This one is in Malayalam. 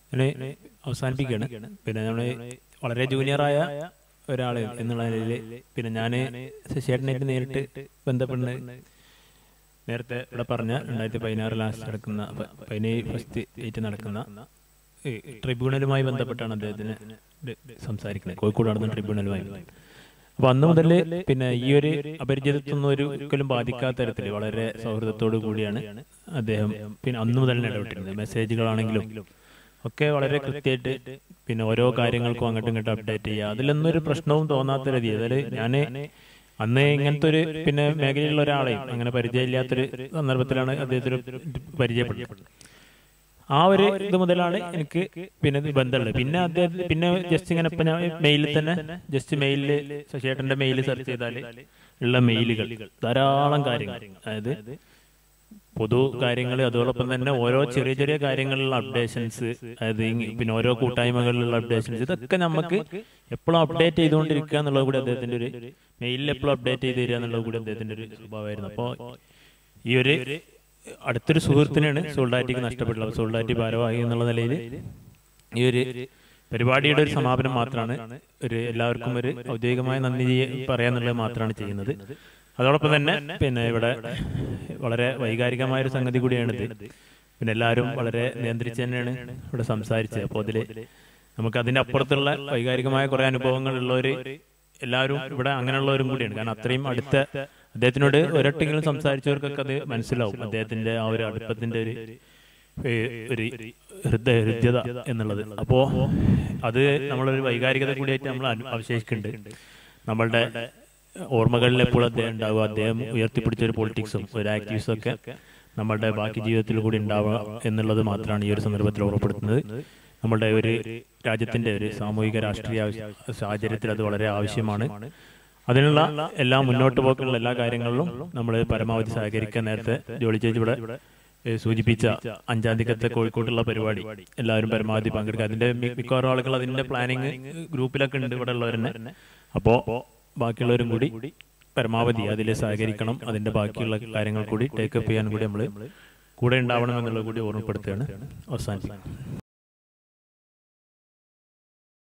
ഇതിനെ അവസാനിപ്പിക്കുകയാണ് പിന്നെ നമ്മൾ വളരെ ജൂനിയറായ ഒരാൾ എന്നുള്ള നിലയിൽ പിന്നെ ഞാൻ ശശിയേട്ടനായിട്ട് നേരിട്ട് ബന്ധപ്പെടുന്ന നേരത്തെ ഇവിടെ പറഞ്ഞ രണ്ടായിരത്തി പതിനാറ് ലാസ്റ്റ് നടക്കുന്ന പ- പതിനേഴ് ഫസ്റ്റ് ഡേറ്റ് നടക്കുന്ന ഈ ട്രിബ്യൂണലുമായി ബന്ധപ്പെട്ടാണ് അദ്ദേഹത്തിന് ഇത് സംസാരിക്കുന്നത് കോഴിക്കോട് നടന്ന ട്രിബ്യൂണലുമായി അപ്പൊ അന്ന് മുതൽ പിന്നെ ഈ ഒരു അപരിചിതത്വം ഒരു ഒരിക്കലും ബാധിക്കാത്ത തരത്തിൽ വളരെ സൗഹൃദത്തോടു കൂടിയാണ് അദ്ദേഹം പിന്നെ അന്ന് മുതൽ തന്നെ ഇടപെട്ടിരുന്നത് മെസ്സേജുകളാണെങ്കിലും ഒക്കെ വളരെ കൃത്യമായിട്ട് പിന്നെ ഓരോ കാര്യങ്ങൾക്കും അങ്ങോട്ടും ഇങ്ങോട്ടും അപ്ഡേറ്റ് ചെയ്യുക അതിലൊന്നും ഒരു പ്രശ്നവും തോന്നാത്ത രീതി അതായത് ഞാൻ അന്ന് ഇങ്ങനത്തെ ഒരു പിന്നെ മേഖലയിലുള്ള ഒരാളെയും അങ്ങനെ പരിചയമില്ലാത്തൊരു സന്ദർഭത്തിലാണ് അദ്ദേഹത്തിന് പരിചയപ്പെട്ടത് ആ ഒരു ഇത് മുതലാണ് എനിക്ക് പിന്നെ ഇത് ബന്ധമുള്ളത് പിന്നെ അദ്ദേഹത്തിന് പിന്നെ ജസ്റ്റ് ഇങ്ങനെ ഇപ്പൊ ഞാൻ മെയിലിൽ തന്നെ ജസ്റ്റ് മെയിലിൽ ശശിയേട്ടന്റെ മെയിൽ സെർച്ച് ചെയ്താൽ ഉള്ള മെയിലുകൾ ധാരാളം കാര്യങ്ങൾ അതായത് പൊതു കാര്യങ്ങൾ അതോടൊപ്പം തന്നെ ഓരോ ചെറിയ ചെറിയ കാര്യങ്ങളിലുള്ള അപ്ഡേഷൻസ് അതായത് ഈ പിന്നെ ഓരോ കൂട്ടായ്മകളിലുള്ള അപ്ഡേഷൻസ് ഇതൊക്കെ നമുക്ക് എപ്പോഴും അപ്ഡേറ്റ് ചെയ്തുകൊണ്ടിരിക്കുക എന്നുള്ളത് കൂടി അദ്ദേഹത്തിന്റെ ഒരു മെയിലിൽ എപ്പോഴും അപ്ഡേറ്റ് ചെയ്ത് തരിക എന്നുള്ളത് കൂടി അദ്ദേഹത്തിന്റെ ഒരു സ്വഭാവമായിരുന്നു അപ്പോൾ ഈ ഒരു അടുത്തൊരു സുഹൃത്തിനാണ് സോൾഡാറ്റിക്ക് നഷ്ടപ്പെട്ടുള്ളത് സോൾഡാറ്റി ഭാരവാഹി എന്നുള്ള നിലയിൽ ഈ ഒരു പരിപാടിയുടെ ഒരു സമാപനം മാത്രമാണ് ഒരു എല്ലാവർക്കും ഒരു ഔദ്യോഗികമായ നന്ദി ചെയ്യ- പറയാന്നുള്ളത് മാത്രമാണ് ചെയ്യുന്നത് അതോടൊപ്പം തന്നെ പിന്നെ ഇവിടെ വളരെ വൈകാരികമായ ഒരു സംഗതി കൂടിയാണിത് പിന്നെ എല്ലാവരും വളരെ നിയന്ത്രിച്ച് തന്നെയാണ് ഇവിടെ സംസാരിച്ചത് അപ്പോൾ അതിൽ നമുക്ക് അതിന്റെ അപ്പുറത്തുള്ള വൈകാരികമായ കുറെ അനുഭവങ്ങൾ ഉള്ളവര് എല്ലാവരും ഇവിടെ അങ്ങനെയുള്ളവരും കൂടിയാണ് കാരണം അത്രയും അടുത്ത അദ്ദേഹത്തിനോട് ഒരട്ടെങ്കിലും സംസാരിച്ചവർക്കൊക്കെ അത് മനസ്സിലാവും അദ്ദേഹത്തിന്റെ ആ ഒരു അടുപ്പത്തിന്റെ ഒരു ഏ, ഒരു ഹൃദയ ഹൃദ്യത എന്നുള്ളത് അപ്പോ അത് നമ്മളൊരു വൈകാരികത കൂടിയായിട്ട് നമ്മൾ അനു- അവശേഷിക്കുന്നുണ്ട് നമ്മളുടെ ഓർമ്മകളിൽ എപ്പോഴും അദ്ദേഹം ഉണ്ടാവുക അദ്ദേഹം ഉയർത്തിപ്പിടിച്ച ഒരു പൊളിറ്റിക്സും ഒരു ആക്ടിവിസം ഒക്കെ നമ്മളുടെ ബാക്കി ജീവിതത്തിൽ കൂടി ഉണ്ടാവുക എന്നുള്ളത് മാത്രമാണ് ഈ ഒരു സന്ദർഭത്തിൽ ഓർമ്മപ്പെടുത്തുന്നത് നമ്മളുടെ ഒരു രാജ്യത്തിന്റെ ഒരു സാമൂഹിക രാഷ്ട്രീയ ആവശ്യ- സാഹചര്യത്തിൽ അത് വളരെ ആവശ്യമാണ് അതിനുള്ള എല്ലാ മുന്നോട്ട് പോക്കുള്ള എല്ലാ കാര്യങ്ങളിലും നമ്മൾ പരമാവധി സഹകരിക്കാൻ നേരത്തെ ജോളി ചേച്ചി ഇവിടെ ഏ, സൂചിപ്പിച്ച അഞ്ചാം തീയതിക്കത്തെ കോഴിക്കോട്ടുള്ള പരിപാടി എല്ലാവരും പരമാവധി പങ്കെടുക്കുക അതിന്റെ മി- മിക്കവാറും ആളുകൾ അതിന്റെ പ്ലാനിങ് ഗ്രൂപ്പിലൊക്കെ ഉണ്ട് ഇവിടെ ഉള്ളവരെന്നെ അപ്പോ ബാക്കിയുള്ളവരും കൂടി പരമാവധി അതിൽ സഹകരിക്കണം അതിന്റെ ബാക്കിയുള്ള കാര്യങ്ങൾ കൂടി ടേക്കപ്പ് ചെയ്യാൻ കൂടി നമ്മൾ കൂടെ ഉണ്ടാവണം എന്നുള്ളത് കൂടി ഓർമ്മപ്പെടുത്തുകയാണ് അവസാനിപ്പിക്കുന്നത്